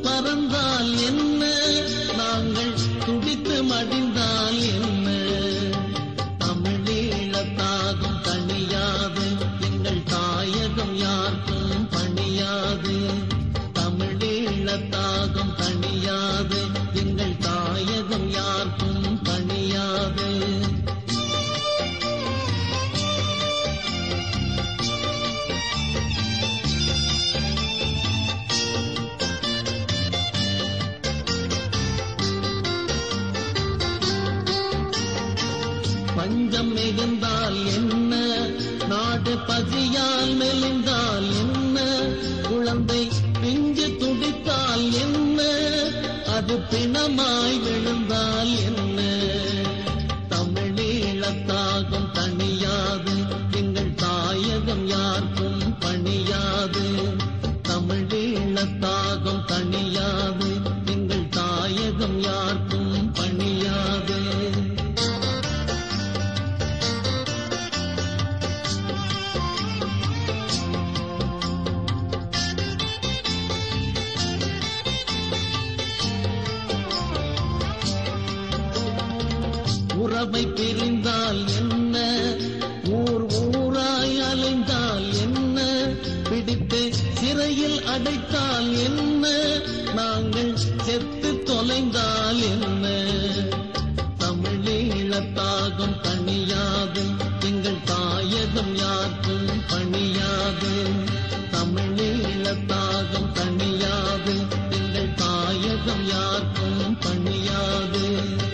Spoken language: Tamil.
பறந்தால் என்ன நாங்கள் துடித்து மடிந்தால் என்ன தமிழீழத்தாகும் தனியாது எங்கள் தாயகம் யாருக்கும் பணியாது தமிழீழத்தாகும் தனியாது எங்கள் தாயகம் யாருக்கும் பணியாது பஞ்சம் மிகுந்தால் என்ன நாடு பசியால் மெலிந்தால் என்ன குழந்தை பிஞ்சு துடித்தால் என்ன அது பிணமாய் விழுந்தால் என்ன தமிழீழத்தாகும் தனியாது எங்கள் தாயகம் யாருக்கும் பணியாது தமிழீழத்தாகும் தனியாது எங்கள் தாயகம் யாருக்கும் பணியாது உறவை பிரிந்தால் என்ன ஊர் ஊராய் அலைந்தால் என்ன பிடித்து சிறையில் அடைத்தால் என்ன நாங்கள் செத்து தொலைந்தால் என்ன தமிழீழத்தாகும் தனியாது எங்கள் தாயகம் யாருக்கும் பணியாது தமிழீழத்தாகும் தனியாது எங்கள் தாயகம் யாருக்கும் பணியாது